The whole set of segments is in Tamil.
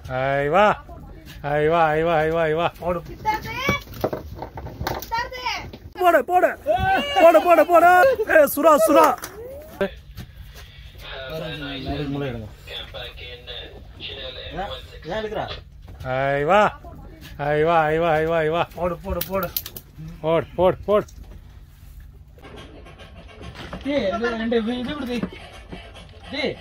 Ahí va. Ahí va, ahí va, ahí va, ahí va. போடு போடு போடு போடு போடு போடு ஏ சுறா சுறா ஏன் எடுக்கிறா ahí va ahí va ahí va ahí va ahí va போடு போடு போடு போடு போடு போடு டேய் ரெண்டு ரெண்டு இது இது கொடுத்து டேய்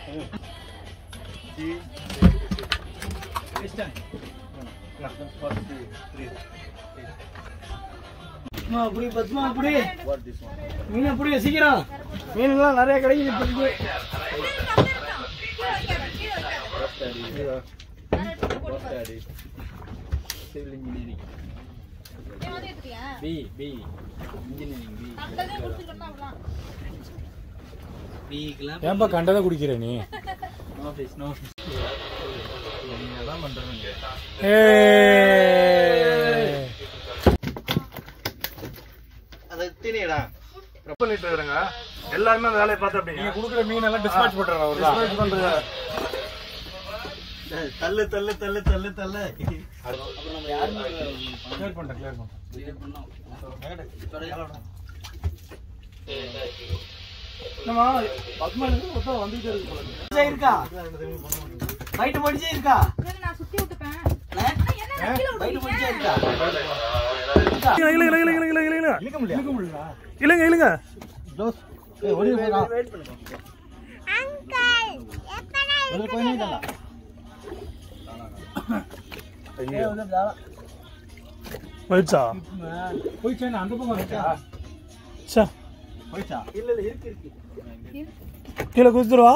பத்மா அப்படி பத்மா அப்படி மீன் அப்படி சீக்கிரம் மீன்லாம் நிறைய கிடைக்குது இப்போதைக்கு பி பி இன்ஜினியரிங் பி பிக்கெல்லாம் ஏன்பா கண்டதை குடிக்கிற நீ நோ ஃபீஸ் நோ ஃபீஸ் நீங்க தான் பண்றீங்க ஏ அது திணிடா பண்ணிட்டு இருங்க எல்லாருமே அந்த வேலையை பார்த்து அப்படி நீங்க கொடுக்குற மீன் எல்லாம் டிஸ்பேட்ச் பண்றாங்க அவர் டிஸ்பேட்ச் பண்றாங்க தள்ளு தள்ளு தள்ளு தள்ளு தள்ளு அப்புறம் நம்ம யாருமே கிளியர் பண்ணிட்டேன் கிளியர் பண்ணிட்டேன் இருக்கா ரைட்டு படிச்சே இருக்கா நான் சுத்தி விட்டுப்பேன் ரைட்டு படிச்சே இருக்கா இல்ல இல்ல இல்ல இல்ல இல்ல இல்ல இல்ல இழுக்க முடியல இழுக்க முடியல இல்லங்க இல்லங்க க்ளோஸ் ஏய் ஓடி போடா வெயிட் பண்ணுங்க ஒரு கொஞ்சம் தானா ஏய் வந்து தானா போயிடுச்சா போய் சேன அந்த பக்கம் இருக்கா சே போய்ச்சா இல்ல இல்ல இருக்கு இருக்கு கீழே குதித்துருவா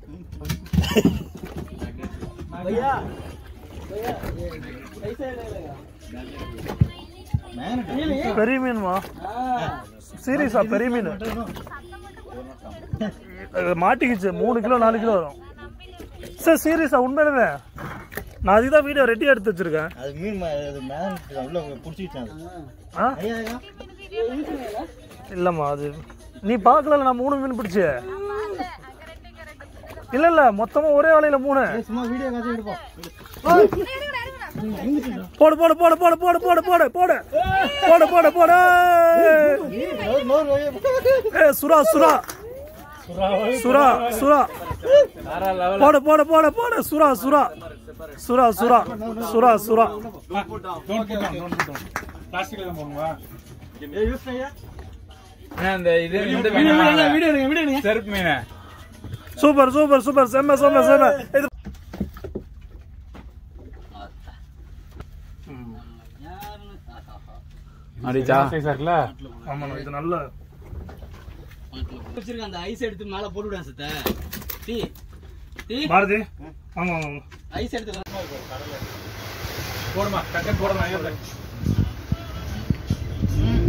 भैया भैया ये कैसे लगेगा मैंने பெரிய மீன்மா हाँ சீரியஸா பெரிய மீன் அது மாட்டிக்கிச்சு மூணு கிலோ நாலு கிலோ வரும் சார் சீரியஸா உண்மையிலுமே நான் அதுக்கு தான் வீடியோ ரெடி எடுத்து வச்சிருக்கேன் அது மீன் ம- அது மேன் உள்ள புடிச்சிட்டாங்க ஆ இல்லம்மா அது நீ பார்க்கல நான் மூணு மீன் பிடிச்சு இல்ல இல்ல மொத்தமா ஒரே வேலையில மூணு சும்மா வீடியோ காட்சி எடுப்போம் போடு போடு போடு போடு போடு போடு போடு போடு போடு போடு போடு நோர் நோர் ஏ சுறா சுறா சுறா சுறா போடு போடு போடு போடு சுறா சுறா சுறா சுறா சுறா சுறா யூஸ் பண்ணியா இந்த இது இந்த வீடியோ மீன் எடுங்க வீடியோ எடுங்க வீடியோ எடுங்க செருப்பு மீன் சூப்பர் சூப்பர் சூப்பர் செம்ம செம்ம செம்ம இது அடிச்சா இருக்குல்ல ஆமா இது நல்ல வச்சிருக்க அந்த ஐஸ் எடுத்து மேல போட்டு விடுவேன் சத்த டீ டீ பாரதி ஆமா ஆமா ஐஸ் எடுத்து போடுமா டக்குன்னு போடுமா ம்